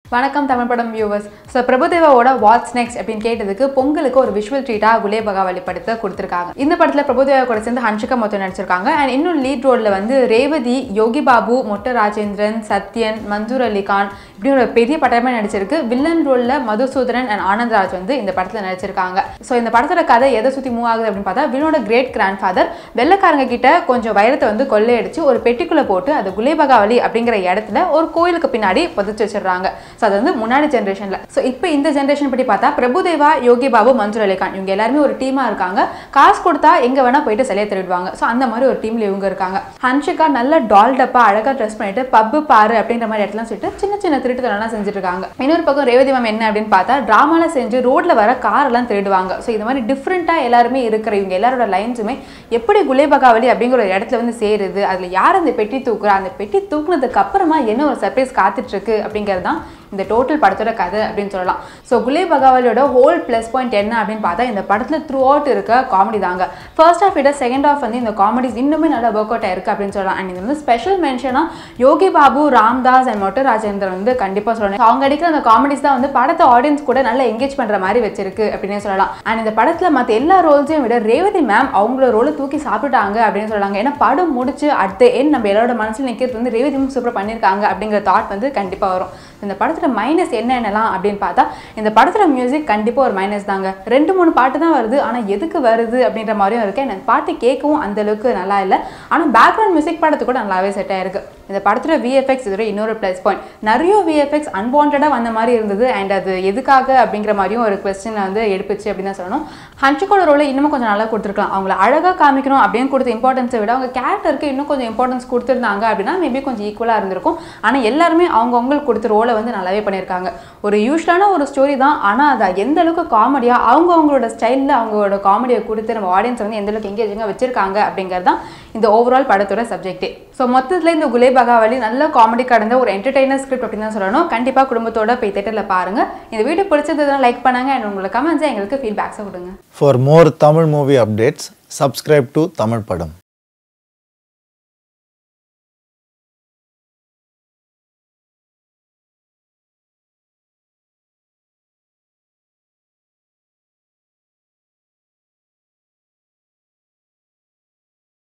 வணக்கம் தமிழ் படம் viewers so பிரபுதேவாவோட வாட்ஸ் நெக்ஸ்ட் அப்படின்னு கேட்டதுக்கு பொங்கலுக்கு ஒரு விஷுவல் ட்ரீட்டாக குலே பகாவலி படத்தை கொடுத்துருக்காங்க இந்த படத்தில் பிரபுதேவா கூட சேர்ந்து ஹன்ஷிகா மொத்தம் நடிச்சிருக்காங்க அண்ட் இன்னும் லீட் ரோலில் வந்து ரேவதி யோகி பாபு மொட்ட ராஜேந்திரன் சத்யன் மன்சூர் அலி கான் இப்படி ஒரு பெரிய படமே நடிச்சிருக்கு வில்லன் ரோலில் மதுசூதரன் அண்ட் ஆனந்த்ராஜ் வந்து இந்த படத்தில் நடிச்சிருக்காங்க ஸோ இந்த படத்தோட கதை எதை சுற்றி மூவ் ஆகுது அப்படின்னு பார்த்தா வில்லனோட கிரேட் கிராண்ட் ஃபாதர் வெள்ளக்காரங்க கிட்ட கொஞ்சம் வைரத்தை வந்து கொள்ளையடிச்சு ஒரு பெட்டிக்குள்ளே போட்டு அது குலே பகாவலி அப்படிங்கிற இடத்துல ஒரு கோயிலுக்கு பின்னாடி புதைச்சு வச்சிடுறாங்க ஸோ அது வந்து முன்னாடி ஜென்ரேஷனில் ஸோ இப்போ இந்த ஜென்ரேஷன் படி பார்த்தா பிரபுதேவா யோகி பாபு மன்சூர் அலிகான் இவங்க எல்லாருமே ஒரு டீமாக இருக்காங்க காசு கொடுத்தா எங்கே வேணால் போயிட்டு சிலையை திருடுவாங்க ஸோ அந்த மாதிரி ஒரு டீமில் இவங்க இருக்காங்க ஹன்ஷிகா நல்ல டால்டப்பா அழகாக ட்ரெஸ் பண்ணிட்டு பப்பு பாரு அப்படின்ற மாதிரி இடத்துல சொல்லிட்டு சின்ன சின்ன திருட்டுத்தனம்லாம் செஞ்சுட்டு இருக்காங்க இன்னொரு பக்கம் ரேவதி மேம் என்ன அப்படின்னு பார்த்தா ட்ராமாவில் செஞ்சு ரோட்ல வர காரெல்லாம் திருடுவாங்க ஸோ இது மாதிரி டிஃப்ரெண்ட்டாக எல்லாருமே இருக்கிற இவங்க எல்லாரோட லைன்ஸுமே எப்படி குலே பகாவலி அப்படிங்கிற ஒரு இடத்துல வந்து சேருது அதில் யார் அந்த பெட்டி தூக்குறா அந்த பெட்டி தூக்குனதுக்கு அப்புறமா என்ன ஒரு சர்ப்ரைஸ் காத்துட்டு இருக்கு அப்படிங்கிறது தான் இந்த டோட்டல் படத்தோட கதை அப்படின்னு சொல்லலாம் ஸோ குலே பகாவலியோட ஹோல் ப்ளஸ் பாயிண்ட் என்ன அப்படின்னு பார்த்தா இந்த படத்தில் த்ரூ அவுட் இருக்க காமெடி தாங்க ஃபர்ஸ்ட் ஆஃப் விட செகண்ட் ஆஃப் வந்து இந்த காமெடிஸ் இன்னுமே நல்லா ஒர்க் அவுட் ஆயிருக்கு அப்படின்னு சொல்லலாம் அண்ட் இது வந்து ஸ்பெஷல் மென்ஷனாக யோகி பாபு ராம்தாஸ் அண்ட் மொட்டை ராஜேந்திரன் வந்து கண்டிப்பாக சொல்லணும் அவங்க அடிக்கிற அந்த காமெடிஸ் தான் வந்து படத்தை ஆடியன்ஸ் கூட நல்லா எங்கேஜ் பண்ணுற மாதிரி வச்சிருக்கு அப்படின்னே சொல்லலாம் அண்ட் இந்த படத்தில் மற்ற எல்லா ரோல்ஸையும் விட ரேவதி மேம் அவங்களோட ரோலை தூக்கி சாப்பிட்டாங்க அப்படின்னு சொல்லலாங்க ஏன்னா படம் முடிச்சு அடுத்த என் நம்ம எல்லாரோட மனசில் நிற்கிறது வந்து ரேவதி மேம் சூப்பர் பண்ணியிருக்காங்க அப்படிங்கிற தாட் வந்து கண்டிப்பாக வரும் இந்த படத்தில் மைனஸ் என்னென்னலாம் அப்படின்னு பார்த்தா இந்த படத்தில் மியூசிக் கண்டிப்பாக ஒரு மைனஸ் தாங்க ரெண்டு மூணு பாட்டு தான் வருது ஆனால் எதுக்கு வருது அப்படின்ற மாதிரியும் இருக்கு எனக்கு பாட்டு கேட்கவும் அந்த அளவுக்கு நல்லா இல்லை ஆனால் பேக்ரவுண்ட் மியூசிக் படத்துக்கு கூட நல்லாவே செட் ஆயிருக்கு இந்த படத்தோட விஎஃப்எக்ஸ் இதோட இன்னொரு ப்ளஸ் பாயிண்ட் நிறைய விஎஃப்எக்ஸ் அன்வான்டாக வந்த மாதிரி இருந்தது அண்ட் அது எதுக்காக அப்படிங்கிற மாதிரியும் ஒரு கொஸ்டின் வந்து எடுப்புச்சு அப்படின்னு தான் சொல்லணும் ஹன்ஷிக்கோட ரோலை இன்னமும் கொஞ்சம் நல்லா கொடுத்துருக்கலாம் அவங்கள அழகாக காமிக்கணும் அப்படின்னு கொடுத்த இம்பார்ட்டன்ஸை விட அவங்க கேரக்டருக்கு இன்னும் கொஞ்சம் இம்பார்ட்டன்ஸ் கொடுத்துருந்தாங்க அப்படின்னா மேபி கொஞ்சம் ஈக்குவலாக இருந்திருக்கும் ஆனால் எல்லாருமே அவங்கவுங்களுக்கு கொடுத்த ரோலை வந்து நல்லாவே பண்ணியிருக்காங்க ஒரு யூஸ்வலான ஒரு ஸ்டோரி தான் ஆனால் அதை எந்த அளவுக்கு காமெடியாக அவங்க அவங்களோட ஸ்டைலில் அவங்களோட காமெடியை கொடுத்து நம்ம ஆடியன்ஸ் வந்து எந்த அளவுக்கு எங்கேஜிங்காக வச்சிருக்காங்க அப்படிங்கிறது தான் இந்த ஓவரால் படத்தோட சப்ஜெக்டே ஸோ மொத்தத்தில் இந்த குலே பகாவலி நல்ல காமெடி கடந்த ஒரு என்டர்டைனர் ஸ்கிரிப்ட் அப்படின்னு தான் சொல்லணும் கண்டிப்பாக குடும்பத்தோட போய் தேட்டரில் பாருங்க இந்த வீடியோ பிடிச்சதுன்னா லைக் பண்ணுங்க அண்ட் உங்களோட கமெண்ட்ஸை எங்களுக்கு ஃபீட்பேக்ஸை கொடுங்க For more Tamil movie updates, subscribe to Tamil Padam.